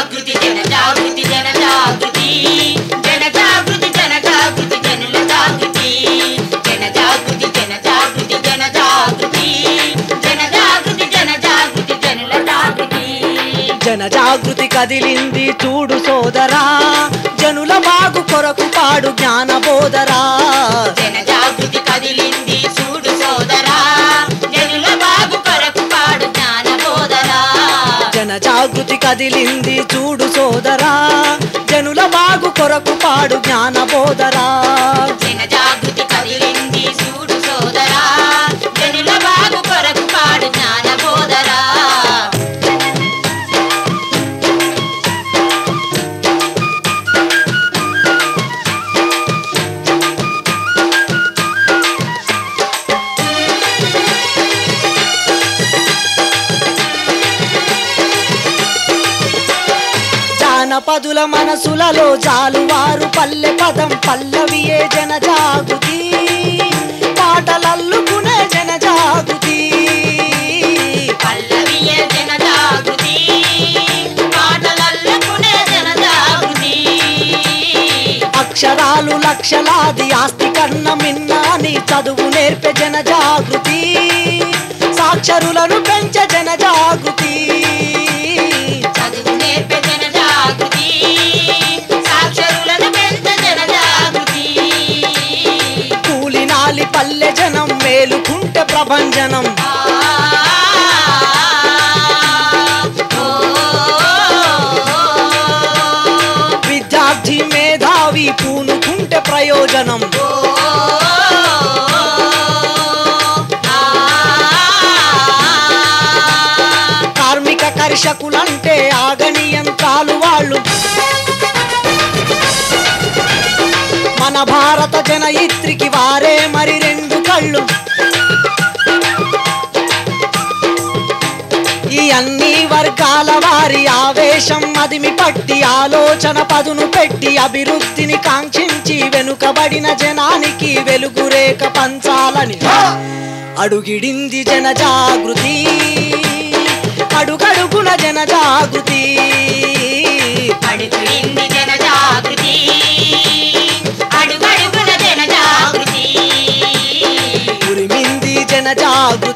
జాగృతి జన జాగృతి జన జాగృతి జన జాగృతి జన జాగృతి జనుల జాగృతి జన జాగృతి జన జాగృతి జన జాగృతి జన జాగృతి జన జాగృతి జనుల జాగృతి జన జాగృతి కదిలింది చూడు సోదరా జనుల బాగు కొరకు పాడు జ్ఞాన బోధరా జన జాగృతి కదిలింది చూడు సోదరా జనుల బాగు కొరకు పాడు జ్ఞాన బోధరా జన జాగృతి కదిలింది చూడు సోదరా జనుల బాగు కొరకు పాడు జ్ఞాన బోధరా జన జాగృతి కదిలింది చూడు సోదరా జనుల బాగు కొరకు పాడు జ్ఞాన బోధరా జానపదుల మనసులలో జాలువారు పల్లె పదం పల్లవియే జన జాగృతి పాటలల్లుకునే జన జాగృతి పల్లవియే జన జాగృతి పాటలల్లుకునే జన జాగృతి అక్షరాలు లక్షలాది ఆస్తి కన్న మిన్నాని చదువు నేర్పే జన జాగృతి సాక్షరులను పెంచే జన జాగృతి చదువు నేర్పే జన జాగృతి సాక్షరులను పెంచ జన జాగృతి కూలినాలి పల్లె జనం మేలుకుంటే ప్రభంజనం ఆ ఓ విద్యార్థి మేధావి పూనుకుంటే ప్రయోజనం కార్మిక కర్షకులంటే ఆగని యంత్రాలు వాళ్ళు మన భారత జనయిత్రికి వారే మరి రెండు కళ్ళు ఈ అన్ని వర్గాల వారి ఆవేశం అదిమి పట్టి ఆలోచన పదును పెట్టి అభివృద్ధిని కాంక్షించి వెనుకబడిన జనానికి వెలుగురేఖ పంచాలని అడుగిడింది జన జాగృతి అడుగడుగున జన జాగృతి అడుగుడింది జన జాగృతి అడుగడుగున జన జాగృతి ఉరిమింది జన జాగృతి